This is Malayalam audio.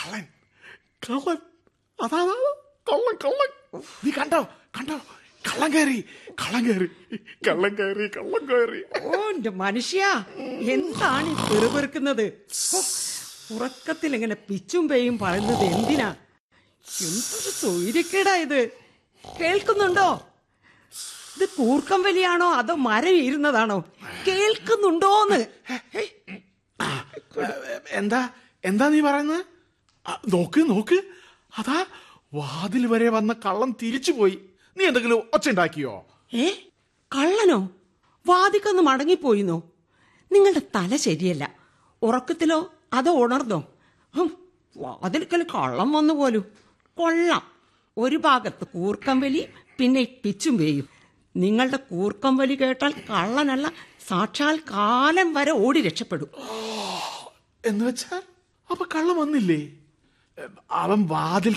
കള്ളൻ കള്ളൻ അതാ അതാ, കള്ളൻ കള്ളൻ നീ കണ്ടോ കണ്ടോ കള്ളൻ കയറി കള്ളൻ കയറി കള്ളൻ കയറി കള്ളൻ കയറി ഓ എന്റെ മനുഷ്യ എന്താണ് ഈ പെറുപെറുക്കുന്നത് ഹോ, ഉറക്കത്തിൽ ഇങ്ങനെ പിച്ചും പേയും പറയുന്നത് എന്തിനാ എന്തൊരു സൗര്യക്കേടാ ഇത് കേൾക്കുന്നുണ്ടോ ഇത് കൂർക്കം വലിയാണോ അതോ മരം ഇരുന്നതാണോ കേൾക്കുന്നുണ്ടോന്ന് എന്താ എന്താ നീ പറയുന്നത് ആ, നോക്ക് നോക്ക് അതാ വാതിൽ വരെ വന്ന കള്ളൻ തിരിച്ചു പോയി നീ എന്തെങ്കിലും ഒച്ച ഉണ്ടാക്കിയോ ഏ കള്ളനോ വാതിക്കൊന്ന് മടങ്ങിപ്പോയിന്നോ നിങ്ങളുടെ തല ശരിയല്ല ഉറക്കത്തിലോ അതോ ഉണർന്നോ ഹും, വാതിൽക്കൽ കള്ളം വന്നു പോലും കൊള്ളാം ഒരു ഭാഗത്ത് കൂർക്കം വലി പിന്നെ പിച്ചും വേയും നിങ്ങളുടെ കൂർക്കം വലി കേട്ടാൽ കള്ളനല്ല സാക്ഷാൽ കാലം വരെ ഓടി രക്ഷപ്പെടും എന്ന് വെച്ചാൽ അപ്പൊ കള്ളം വന്നില്ലേ അവൻ വാതിൽ